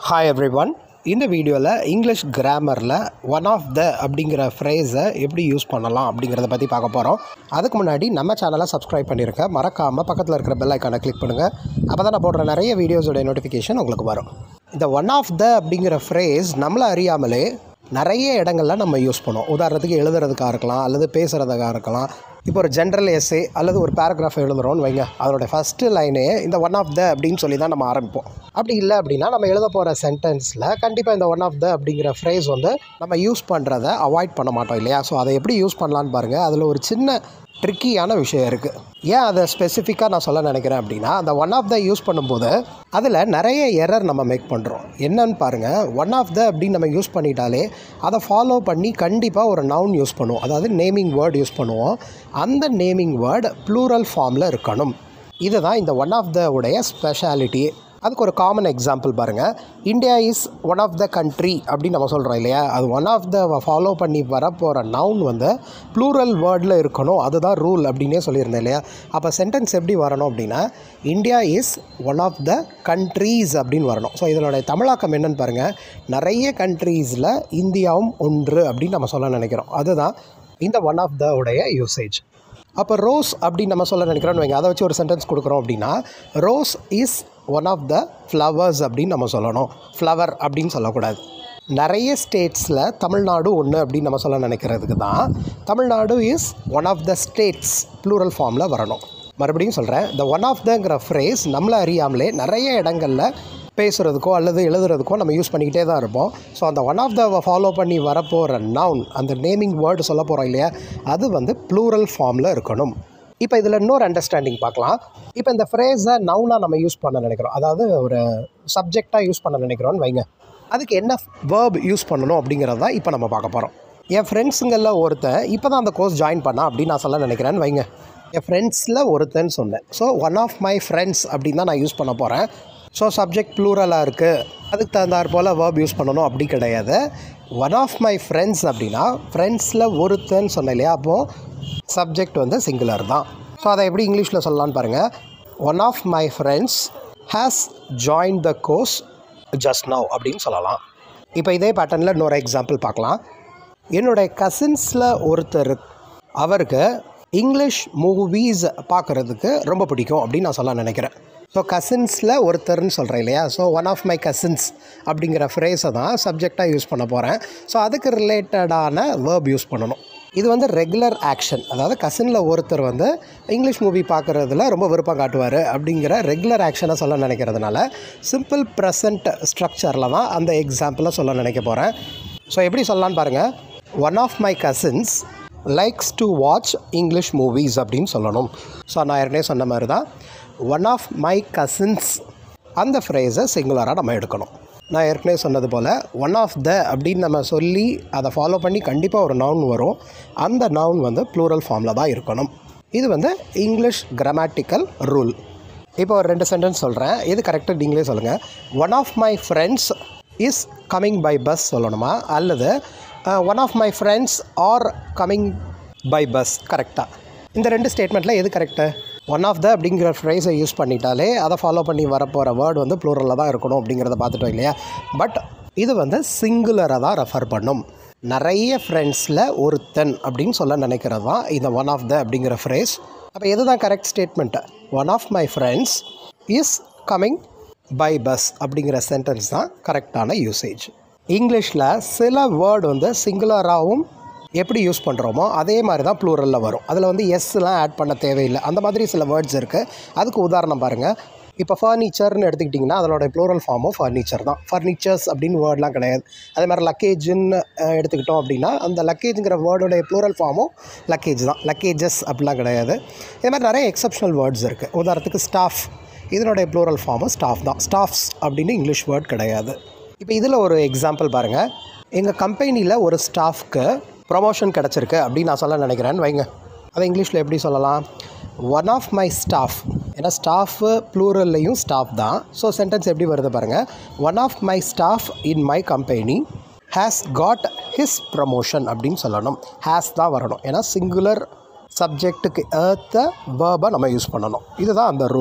hi every everyone இந்த வீடியோவில் English கிராமரில் ஒன் ஆஃப் த அப்படிங்கிற ஃப்ரேஸை எப்படி யூஸ் பண்ணலாம் அப்படிங்கிறத பற்றி பார்க்க போகிறோம் அதுக்கு முன்னாடி நம்ம சேனலை சப்ஸ்கிரைப் பண்ணியிருக்க மறக்காமல் பக்கத்தில் இருக்கிற பெல் ஐக்கானை கிளிக் பண்ணுங்கள் அப்போ தான் நான் போடுற நிறைய வீடியோஸோட நோட்டிஃபிகேஷன் உங்களுக்கு வரும் இந்த ஒன் ஆஃப் த அப்படிங்கிற ஃப்ரேஸ் நம்மளை அறியாமலே நிறைய இடங்கள்ல நம்ம யூஸ் பண்ணுவோம் உதாரணத்துக்கு எழுதுறதுக்காக இருக்கலாம் அல்லது பேசுகிறதுக்காக இருக்கலாம் இப்போ ஒரு ஜென்ரல் எஸ்ஸே அல்லது ஒரு பேராகிராஃப் எழுதுகிறோன்னு வைங்க அதோட ஃபஸ்ட்டு லைனே இந்த ஒன் ஆஃப் த அப்படின்னு சொல்லி தான் நம்ம ஆரம்பிப்போம் அப்படி இல்லை அப்படின்னா நம்ம எழுத போகிற சென்டென்ஸில் கண்டிப்பாக இந்த ஒன் ஆஃப் த அப்படிங்கிற ஃப்ரேஸ் வந்து நம்ம யூஸ் பண்ணுறத அவாய்ட் பண்ண மாட்டோம் இல்லையா ஸோ அதை எப்படி யூஸ் பண்ணலான்னு பாருங்கள் அதில் ஒரு சின்ன ட்ரிக்கியான விஷயம் இருக்குது ஏன் அதை ஸ்பெசிஃபிக்காக நான் சொல்ல நினைக்கிறேன் அப்படின்னா அந்த ஒன் ஆஃப் த யூஸ் பண்ணும்போது அதில் நிறைய எரர் நம்ம மேக் பண்ணுறோம் என்னன்னு பாருங்கள் ஒன் ஆஃப் த அப்படின்னு நம்ம யூஸ் பண்ணிட்டாலே அதை ஃபாலோ பண்ணி கண்டிப்பாக ஒரு நவுன் யூஸ் பண்ணுவோம் அதாவது நேமிங் வேர்ட் யூஸ் பண்ணுவோம் அந்த நேமிங் வேர்டு ப்ளூரல் ஃபார்மில் இருக்கணும் இதுதான் இந்த ஒன் ஆஃப் த உடைய ஸ்பெஷாலிட்டி அதுக்கு ஒரு காமன் எக்ஸாம்பிள் பாருங்கள் India is one of the country அப்படின்னு நம்ம சொல்கிறோம் இல்லையா அது ஒன் ஆஃப் த ஃபாலோ பண்ணி வரப்போகிற நவுன் வந்து ப்ளூரல் வேர்டில் இருக்கணும் அதுதான் ரூல் அப்படின்னே சொல்லியிருந்தேன் இல்லையா அப்போ சென்டென்ஸ் எப்படி வரணும் அப்படின்னா India is one of the countries அப்படின்னு வரணும் ஸோ இதனுடைய தமிழாக்கம் என்னன்னு பாருங்கள் நிறைய கண்ட்ரீஸில் இந்தியாவும் ஒன்று அப்படின்னு நம்ம சொல்ல நினைக்கிறோம் அதுதான் இந்த ஒன் ஆஃப் த உடைய யூசேஜ் அப்போ ரோஸ் அப்படின்னு நம்ம சொல்ல நினைக்கிறோம்னு வைங்க அதை வச்சு ஒரு சென்டென்ஸ் கொடுக்குறோம் அப்படின்னா rose is one of the flowers அப்படின்னு நம்ம சொல்லணும் ஃப்ளவர் அப்படின்னு சொல்லக்கூடாது நிறைய ஸ்டேட்ஸில் தமிழ்நாடு ஒன்று அப்படின்னு நம்ம சொல்ல நினைக்கிறதுக்கு தான் Tamil Nadu is one of the states plural ஃபார்மில் வரணும் மறுபடியும் சொல்கிறேன் இந்த ஒன் ஆஃப் தங்கிற ஃப்ரேஸ் நம்மளை அறியாமலே நிறைய இடங்களில் பேசுகிறதுக்கோ அல்லது எழுதுறதுக்கோ நம்ம யூஸ் பண்ணிக்கிட்டே தான் இருப்போம் ஸோ அந்த ஒன் ஆஃப் த ஃபாலோ பண்ணி வரப்போகிற நவுன் அந்த நேமிங் வேர்டு சொல்ல போகிறோம் இல்லையா அது வந்து ப்ளூரல் ஃபார்மில் இருக்கணும் இப்போ இதில் இன்னொரு அண்டர்ஸ்டாண்டிங் பார்க்கலாம் இப்போ இந்த ஃப்ரேஸை நவுனாக நம்ம யூஸ் பண்ண நினைக்கிறோம் அதாவது ஒரு சப்ஜெக்டாக யூஸ் பண்ண நினைக்கிறோன்னு வைங்க அதுக்கு என்ன வேர்ப் யூஸ் பண்ணணும் அப்படிங்கிறத இப்போ நம்ம பார்க்க போகிறோம் என் ஃப்ரெண்ட்ஸுங்களில் ஒருத்தன் இப்போ தான் அந்த கோர்ஸ் ஜாயின் பண்ணா அப்படின்னு நான் சொல்ல நினைக்கிறேன்னு வைங்க என் ஃப்ரெண்ட்ஸில் ஒருத்தன்னு சொன்னேன் so one of my friends அப்படின்னு தான் நான் யூஸ் பண்ண போகிறேன் ஸோ சப்ஜெக்ட் ப்ளூரலாக இருக்குது அதுக்கு தகுந்தாற் போல் வேர்ப் யூஸ் பண்ணணும் அப்படி கிடையாது ஒன் ஆஃப் மை ஃப்ரெண்ட்ஸ் அப்படின்னா ஃப்ரெண்ட்ஸில் ஒருத்தன்னு சொன்னேன் இல்லையா அப்போது சப்ஜெக்ட் வந்து சிங்குலர் தான் ஸோ அதை எப்படி இங்கிலீஷில் சொல்லலான்னு பாருங்கள் one of my friends has join the course just now அப்படின்னு சொல்லலாம் இப்போ இதே பேட்டர்னில் இன்னொரு எக்ஸாம்பிள் பார்க்கலாம் என்னுடைய கசின்ஸில் ஒருத்தர் அவருக்கு இங்கிலீஷ் மூவிஸ் பார்க்குறதுக்கு ரொம்ப பிடிக்கும் அப்படின்னு நான் சொல்ல நினைக்கிறேன் ஸோ கசின்ஸில் ஒருத்தர்னு சொல்கிறேன் இல்லையா so one of my cousins அப்படிங்கிற ஃப்ரேஸை தான் சப்ஜெக்டாக யூஸ் பண்ண போகிறேன் ஸோ அதுக்கு ரிலேட்டடான வேர்ப் யூஸ் பண்ணணும் இது வந்து ரெகுலர் ஆக்ஷன் அதாவது கசினில் ஒருத்தர் வந்து இங்கிலீஷ் மூவி பார்க்குறதுல ரொம்ப விருப்பம் காட்டுவார் அப்படிங்கிற ரெகுலர் ஆக்ஷனை சொல்ல நினைக்கிறதுனால சிம்பிள் ப்ரெசன்ட் ஸ்ட்ரக்சரில் தான் அந்த எக்ஸாம்பிளை சொல்ல நினைக்க போகிறேன் ஸோ எப்படி சொல்லலான்னு பாருங்கள் one of my cousins likes to watch English movies அப்படின்னு சொல்லணும் ஸோ நான் ஏற்கனவே சொன்ன மாதிரி தான் ஒன் ஆஃப் மை கசின்ஸ் அந்த ஃப்ரேஸை சிங்குலராக நம்ம எடுக்கணும் நான் ஏற்கனவே சொன்னது போல் ஒன் ஆஃப் த அப்படின்னு நம்ம சொல்லி அதை ஃபாலோ பண்ணி கண்டிப்பாக ஒரு நவுன் வரும் அந்த நவுன் வந்து ப்ளூரல் ஃபார்மில் தான் இருக்கணும் இது வந்து இங்கிலீஷ் கிராமட்டிக்கல் ரூல் இப்போ ஒரு ரெண்டு சென்டென்ஸ் சொல்கிறேன் இது கரெக்டாக நீங்களே சொல்லுங்கள் one of my friends is coming by bus சொல்லணுமா அல்லது one of my friends are coming by bus கரெக்டாக இந்த ரெண்டு ஸ்டேட்மெண்ட்டில் எது கரெக்டு ஒன் ஆஃப் த அப்படிங்கிற ஃப்ரேஸை யூஸ் பண்ணிட்டாலே அதை ஃபாலோ பண்ணி வரப்போகிற வேர்டு வந்து ப்ளூரலில் தான் இருக்கணும் அப்படிங்கிறத பார்த்துட்டோம் இல்லையா பட் இது வந்து சிங்குலரை தான் ரெஃபர் பண்ணும் நிறைய ஃப்ரெண்ட்ஸில் ஒருத்தன் அப்படின்னு சொல்ல நினைக்கிறது தான் இந்த ஒன் ஆஃப் த அப்படிங்கிற ஃப்ரேஸ் அப்போ எது தான் correct statement one of my friends is coming by bus அப்படிங்கிற சென்டென்ஸ் தான் கரெக்டான யூசேஜ் இங்கிலீஷில் சில வேர்டு வந்து சிங்குலராகவும் எப்படி யூஸ் பண்ணுறோமோ அதே மாதிரி தான் ப்ளூரலில் வரும் அதில் வந்து எஸ்லாம் ஆட் பண்ண தேவையில்லை அந்த மாதிரி சில வேர்ட்ஸ் இருக்குது அதுக்கு உதாரணம் பாருங்கள் இப்போ ஃபர்னிச்சர்னு எடுத்துக்கிட்டிங்கன்னா அதனோட ப்ளூரல் ஃபார்மும் ஃபர்னிச்சர் தான் ஃபர்னிச்சர்ஸ் அப்படின்னு வேர்ட்லாம் கிடையாது அதே மாதிரி லக்கேஜுன்னு எடுத்துக்கிட்டோம் அப்படின்னா அந்த லக்கேஜுங்கிற வேர்டோடைய ப்ளூரல் ஃபார்மும் லக்கேஜ் தான் லக்கேஜஸ் அப்படிலாம் கிடையாது இதே மாதிரி நிறைய எக்ஸப்ஷனல் வேர்ட்ஸ் இருக்குது உதாரணத்துக்கு ஸ்டாஃப் இதனுடைய ப்ளூரல் ஃபார்மும் ஸ்டாஃப் தான் ஸ்டாஃப்ஸ் அப்படின்னு இங்கிலீஷ் வேர்ட் கிடையாது இப்போ இதில் ஒரு எக்ஸாம்பிள் பாருங்கள் எங்கள் கம்பெனியில் ஒரு ஸ்டாஃப்க்கு ப்ரொமோஷன் கிடச்சிருக்கு அப்படின்னு நான் சொல்ல நினைக்கிறேன்னு வைங்க அதை இங்கிலீஷில் எப்படி சொல்லலாம் ஒன் ஆஃப் மை ஸ்டாஃப் ஏன்னா ஸ்டாஃபு ப்ளூரல்லையும் ஸ்டாஃப் தான் ஸோ சென்டென்ஸ் எப்படி வருது பாருங்கள் one of my staff in my company has got his promotion அப்படின்னு சொல்லணும் ஹேஸ் தான் வரணும் ஏன்னா சிங்குலர் சப்ஜெக்ட்டுக்கு ஏற்ற வேர்பை நம்ம யூஸ் பண்ணணும் இதுதான் அந்த ரூல்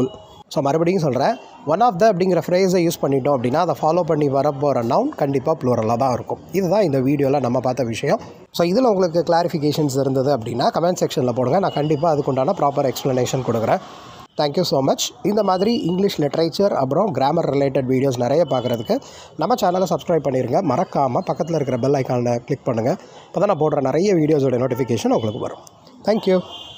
ஸோ மறுபடியும் சொல்கிறேன் ஒன் ஆஃப் த அப்படிங்கிற ஃப்ரேஸை யூஸ் பண்ணிட்டோம் அப்படின்னா அதை ஃபாலோ பண்ணி வரப்போகிற நவுன் கண்டிப்பாக ப்ளூரலாக தான் இருக்கும் இதுதான் இந்த வீடியோவில் நம்ம பார்த்த விஷயம் ஸோ இதில் உங்களுக்கு கிளாரிஃபிகேஷன்ஸ் இருந்தது அப்படின்னா கமெண்ட் செக்ஷனில் போடுங்க நான் கண்டிப்பாக அதுக்குண்டான ப்ராப்பர் எக்ஸ்ப்ளனேஷன் கொடுக்குறேன் தேங்க்யூ ஸோ மச் இந்த மாதிரி இங்கிலீஷ் லிட்ரேச்சர் அப்புறம் கிராமர் ரிலேட்டட் வீடியோஸ் நிறைய பார்க்குறதுக்கு நம்ம சேனலை சப்ஸ்கிரைப் பண்ணிடுங்க மறக்காமல் பக்கத்தில் இருக்கிற பெல் ஐக்கானை கிளிக் பண்ணுங்கள் அப்போ தான் நான் போடுற நிறைய வீடியோஸோட நோட்டிஃபிகேஷன் உங்களுக்கு வரும் தேங்க்யூ